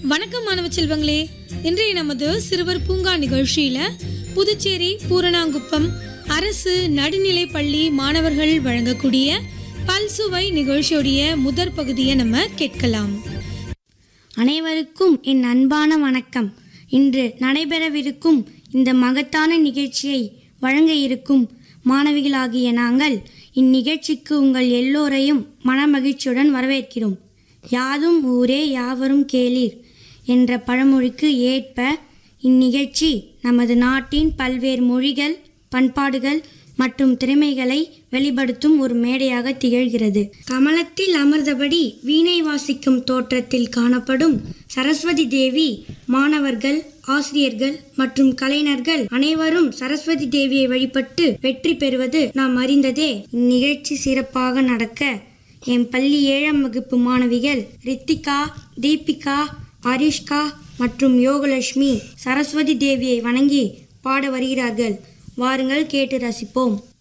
வணக்கம் மாணவ செல்வங்களே இன்றைய நமது சிறுவர் பூங்கா நிகழ்ச்சியில புதுச்சேரி பூரணாங்குப்பம் அரசு நடுநிலைப் பள்ளி மாணவர்கள் வழங்கக்கூடிய பல்சுவை நிகழ்ச்சியுடைய முதற் பகுதியை நம்ம கேட்கலாம் அனைவருக்கும் என் அன்பான வணக்கம் இன்று நடைபெறவிருக்கும் இந்த மகத்தான நிகழ்ச்சியை வழங்க இருக்கும் மாணவிகளாகிய நாங்கள் இந்நிகழ்ச்சிக்கு உங்கள் எல்லோரையும் மனமகிழ்ச்சியுடன் வரவேற்கிறோம் யாதும் ஊரே யாவரும் கேளீர் என்ற பழமொழிக்கு ஏற்ப இந்நிகழ்ச்சி நமது நாட்டின் பல்வேறு மொழிகள் பண்பாடுகள் மற்றும் திறமைகளை வெளிப்படுத்தும் ஒரு மேடையாக திகழ்கிறது கமலத்தில் அமர்ந்தபடி வீணை வாசிக்கும் தோற்றத்தில் காணப்படும் சரஸ்வதி தேவி மாணவர்கள் ஆசிரியர்கள் மற்றும் கலைஞர்கள் அனைவரும் சரஸ்வதி தேவியை வழிபட்டு வெற்றி பெறுவது நாம் அறிந்ததே இந்நிகழ்ச்சி சிறப்பாக நடக்க என் பள்ளி ஏழாம் வகுப்பு மாணவிகள் ரித்திகா தீபிகா அரிஷ்கா மற்றும் யோகலட்சுமி சரஸ்வதி தேவியை வணங்கி பாட வருகிறார்கள் வாருங்கள் கேட்டு ரசிப்போம்